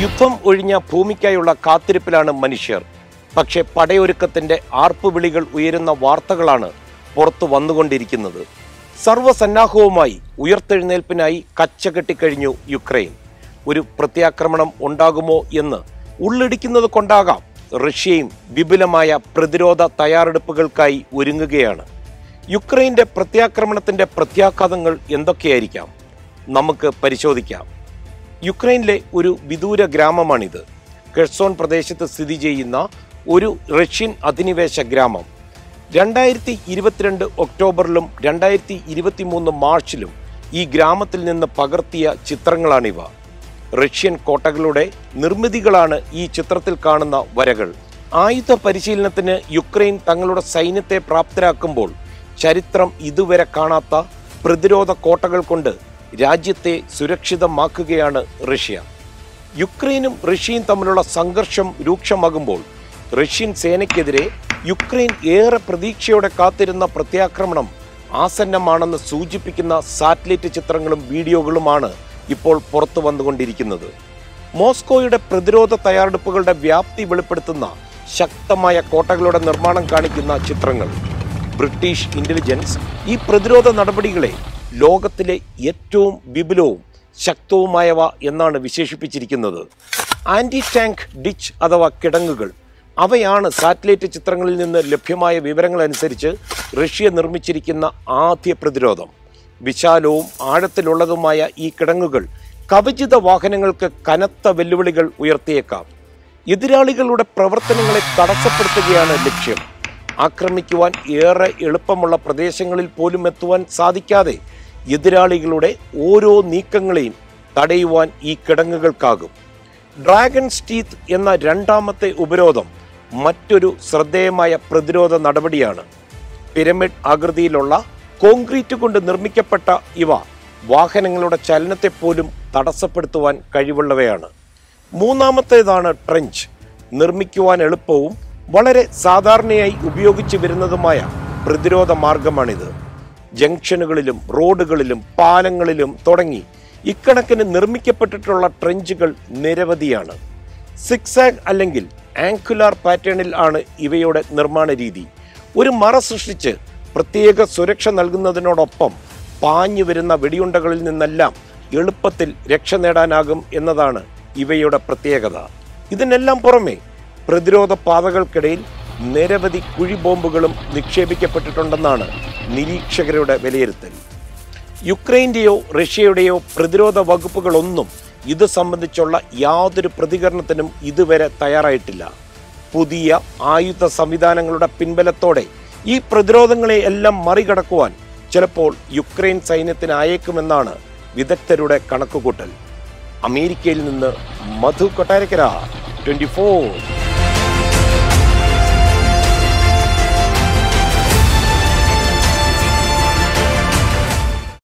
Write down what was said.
യുദ്ധം ഒഴിഞ്ഞ ഭൂമിക്കായുള്ള കാത്തിരിപ്പിലാണ് മനുഷ്യർ പക്ഷേ പടയൊരുക്കത്തിന്റെ ആർപ്പുവിളികൾ ഉയരുന്ന വാർത്തകളാണ് പുറത്തു വന്നുകൊണ്ടിരിക്കുന്നത് സർവ്വസന്നാഹവുമായി ഉയർത്തെഴുന്നേൽപ്പിനായി കച്ചകെട്ടിക്കഴിഞ്ഞു യുക്രൈൻ ഒരു പ്രത്യാക്രമണം ഉണ്ടാകുമോ എന്ന് ഉള്ളിടിക്കുന്നത് കൊണ്ടാകാം റഷ്യയും വിപുലമായ പ്രതിരോധ തയ്യാറെടുപ്പുകൾക്കായി ഒരുങ്ങുകയാണ് യുക്രൈന്റെ പ്രത്യാക്രമണത്തിന്റെ പ്രത്യാഘാതങ്ങൾ എന്തൊക്കെയായിരിക്കാം നമുക്ക് പരിശോധിക്കാം യുക്രൈനിലെ ഒരു വിദൂര ഗ്രാമമാണിത് കെർസോൺ പ്രദേശത്ത് സ്ഥിതി ചെയ്യുന്ന ഒരു റഷ്യൻ അധിനിവേശ ഗ്രാമം രണ്ടായിരത്തി ഇരുപത്തിരണ്ട് ഒക്ടോബറിലും രണ്ടായിരത്തി ഇരുപത്തിമൂന്ന് മാർച്ചിലും ഈ ഗ്രാമത്തിൽ നിന്ന് പകർത്തിയ ചിത്രങ്ങളാണിവ റഷ്യൻ കോട്ടകളുടെ നിർമ്മിതികളാണ് ഈ ചിത്രത്തിൽ കാണുന്ന വരകൾ ആയുധ പരിശീലനത്തിന് യുക്രൈൻ തങ്ങളുടെ സൈന്യത്തെ പ്രാപ്തരാക്കുമ്പോൾ ചരിത്രം ഇതുവരെ കാണാത്ത പ്രതിരോധ കോട്ടകൾ കൊണ്ട് രാജ്യത്തെ സുരക്ഷിതമാക്കുകയാണ് റഷ്യ യുക്രൈനും റഷ്യയും തമ്മിലുള്ള സംഘർഷം രൂക്ഷമാകുമ്പോൾ റഷ്യൻ സേനയ്ക്കെതിരെ യുക്രൈൻ ഏറെ പ്രതീക്ഷയോടെ കാത്തിരുന്ന പ്രത്യാക്രമണം ആസന്നമാണെന്ന് സൂചിപ്പിക്കുന്ന സാറ്റലൈറ്റ് ചിത്രങ്ങളും വീഡിയോകളുമാണ് ഇപ്പോൾ പുറത്തു വന്നുകൊണ്ടിരിക്കുന്നത് മോസ്കോയുടെ പ്രതിരോധ തയ്യാറെടുപ്പുകളുടെ വ്യാപ്തി വെളിപ്പെടുത്തുന്ന ശക്തമായ കോട്ടകളുടെ നിർമ്മാണം കാണിക്കുന്ന ചിത്രങ്ങൾ ബ്രിട്ടീഷ് ഇന്റലിജൻസ് ഈ പ്രതിരോധ നടപടികളെ ലോകത്തിലെ ഏറ്റവും വിപുലവും ശക്തവുമായവ എന്നാണ് വിശേഷിപ്പിച്ചിരിക്കുന്നത് ആന്റി ടാങ്ക് ഡിച്ച് അഥവാ കിടങ്ങുകൾ അവയാണ് സാറ്റലൈറ്റ് ചിത്രങ്ങളിൽ നിന്ന് ലഭ്യമായ വിവരങ്ങൾ അനുസരിച്ച് റഷ്യ നിർമ്മിച്ചിരിക്കുന്ന ആദ്യ പ്രതിരോധം വിശാലവും ആഴത്തിലുള്ളതുമായ ഈ കിടങ്ങുകൾ കവചിത വാഹനങ്ങൾക്ക് കനത്ത വെല്ലുവിളികൾ ഉയർത്തിയേക്കാം എതിരാളികളുടെ പ്രവർത്തനങ്ങളെ തടസ്സപ്പെടുത്തുകയാണ് ലക്ഷ്യം ആക്രമിക്കുവാൻ ഏറെ എളുപ്പമുള്ള പ്രദേശങ്ങളിൽ പോലും എത്തുവാൻ സാധിക്കാതെ എതിരാളികളുടെ ഓരോ നീക്കങ്ങളെയും തടയുവാൻ ഈ കിടങ്ങുകൾക്കാകും ഡ്രാഗൺ സ്റ്റീത്ത് എന്ന രണ്ടാമത്തെ ഉപരോധം മറ്റൊരു ശ്രദ്ധേയമായ പ്രതിരോധ നടപടിയാണ് പിരമിഡ് ആകൃതിയിലുള്ള കോൺക്രീറ്റ് കൊണ്ട് നിർമ്മിക്കപ്പെട്ട ഇവ വാഹനങ്ങളുടെ ചലനത്തെ പോലും തടസ്സപ്പെടുത്തുവാൻ കഴിവുള്ളവയാണ് മൂന്നാമത്തേതാണ് ട്രെഞ്ച് നിർമ്മിക്കുവാൻ എളുപ്പവും വളരെ സാധാരണയായി ഉപയോഗിച്ചു വരുന്നതുമായ പ്രതിരോധ മാർഗമാണിത് ജംഗ്ഷനുകളിലും റോഡുകളിലും പാലങ്ങളിലും തുടങ്ങി ഇക്കണക്കിന് നിർമ്മിക്കപ്പെട്ടിട്ടുള്ള ട്രെഞ്ചുകൾ നിരവധിയാണ് സിക്സാഗ് അല്ലെങ്കിൽ ആങ്കുലാർ പാറ്റേണിൽ ആണ് ഇവയുടെ നിർമ്മാണ രീതി ഒരു മറ സൃഷ്ടിച്ച് പ്രത്യേക സുരക്ഷ നൽകുന്നതിനോടൊപ്പം പാഞ്ഞു വരുന്ന വെടിയുണ്ടകളിൽ നിന്നെല്ലാം എളുപ്പത്തിൽ രക്ഷ നേടാനാകും എന്നതാണ് ഇവയുടെ പ്രത്യേകത ഇതിനെല്ലാം പുറമെ പ്രതിരോധ പാതകൾക്കിടയിൽ നിരവധി കുഴിബോംബുകളും നിക്ഷേപിക്കപ്പെട്ടിട്ടുണ്ടെന്നാണ് നിരീക്ഷകരുടെ വിലയിരുത്തൽ യുക്രൈന്റെയോ റഷ്യയുടെയോ പ്രതിരോധ വകുപ്പുകളൊന്നും ഇത് സംബന്ധിച്ചുള്ള യാതൊരു പ്രതികരണത്തിനും ഇതുവരെ തയ്യാറായിട്ടില്ല പുതിയ ആയുധ സംവിധാനങ്ങളുടെ പിൻബലത്തോടെ ഈ പ്രതിരോധങ്ങളെ എല്ലാം മറികടക്കുവാൻ ചിലപ്പോൾ യുക്രൈൻ സൈന്യത്തിന് അയക്കുമെന്നാണ് വിദഗ്ധരുടെ കണക്കുകൂട്ടൽ അമേരിക്കയിൽ നിന്ന് മധു കൊട്ടാരക്കര ട്വന്റി ഫോർ